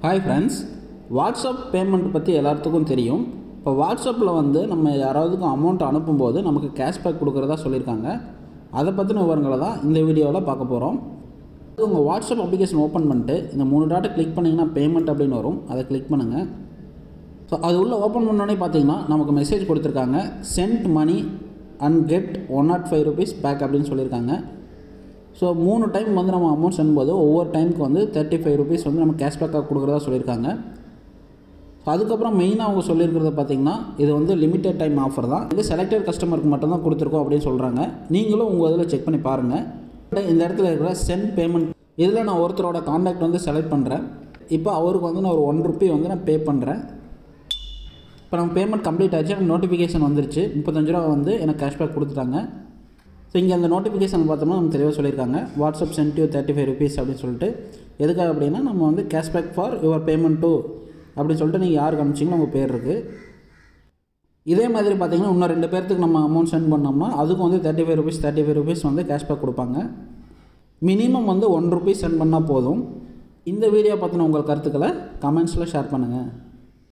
hi friends WhatsApp payment பற்றி எல்லாத்துக்கும் தெரியும் இப்போ வாட்ஸ்அப்பில் வந்து நம்ம யாராவதுக்கும் அமௌண்ட் அனுப்பும்போது நமக்கு கேஷ்பேக் கொடுக்குறதா சொல்லியிருக்காங்க அதை பற்றின விவரங்களை தான் இந்த வீடியோவில் பார்க்க போகிறோம் உங்கள் வாட்ஸ்அப் அப்ளிகேஷன் ஓப்பன் பண்ணிட்டு இந்த மூணு டாட்டை கிளிக் பண்ணிங்கன்னா பேமெண்ட் அப்படின்னு வரும் அதை கிளிக் பண்ணுங்கள் ஸோ அது உள்ளே ஓப்பன் பண்ணோடனே பார்த்தீங்கன்னா நமக்கு மெசேஜ் கொடுத்துருக்காங்க send money and get one not five rupees back அப்படின்னு சொல்லியிருக்காங்க ஸோ மூணு டைம் வந்து நம்ம அமௌண்ட் சென்ட் போது ஒவ்வொரு டைமுக்கு வந்து தேர்ட்டி ஃபைவ் ருபீஸ் வந்து நம்ம கேஷ்பேக்காக கொடுக்குறதா சொல்லியிருக்காங்க ஸோ அதுக்கப்புறம் மெயினாக அவங்க சொல்லியிருக்கிறத பார்த்தீங்கன்னா இது வந்து லிமிட்டட் டைம் ஆஃபர் தான் இது செலக்டட் கஸ்டமருக்கு மட்டும்தான் கொடுத்துருக்கோம் அப்படின்னு சொல்கிறாங்க நீங்களும் உங்கள் இதில் செக் பண்ணி பாருங்கள் இந்த இடத்துல இருக்கிற சென்ட் பேமெண்ட் இதில் நான் ஒருத்தரோட காண்டாக்ட் வந்து செலக்ட் பண்ணுறேன் இப்போ அவருக்கு வந்து நான் ஒரு ஒன் ருபி வந்து நான் பே பண்ணுறேன் இப்போ நம்ம பேமெண்ட் கம்ப்ளீட் ஆச்சு எனக்கு நோட்டிஃபிகேஷன் வந்துருச்சு முப்பத்தஞ்சு ரூபா வந்து எனக்கு கேஷ்பேக் கொடுத்துட்டாங்க ஸோ இங்கே அந்த நோட்டிஃபிகேஷன் பார்த்தோம்னா நம்ம தெளிவாக சொல்லியிருக்காங்க WhatsApp sent you thirty five rupees அப்படின்னு சொல்லிட்டு எதுக்காக அப்படின்னா நம்ம வந்து cashback for your payment to அப்படின்னு சொல்லிட்டு நீங்கள் யாருக்கு அனுப்பிச்சிங்களோ உங்கள் பேர் இருக்குது இதே மாதிரி பார்த்தீங்கன்னா இன்னும் ரெண்டு பேர்த்துக்கு நம்ம அமௌண்ட் சென்ட் பண்ணோம்னா அதுக்கும் வந்து thirty five rupees thirty five rupees வந்து கேஷ்பேக் கொடுப்பாங்க மினிமம் வந்து ஒன் ருபீஸ் சென்ட் பண்ணால் போதும் இந்த வீடியோ பற்றின உங்கள் கருத்துக்களை கமெண்ட்ஸில் ஷேர் பண்ணுங்கள்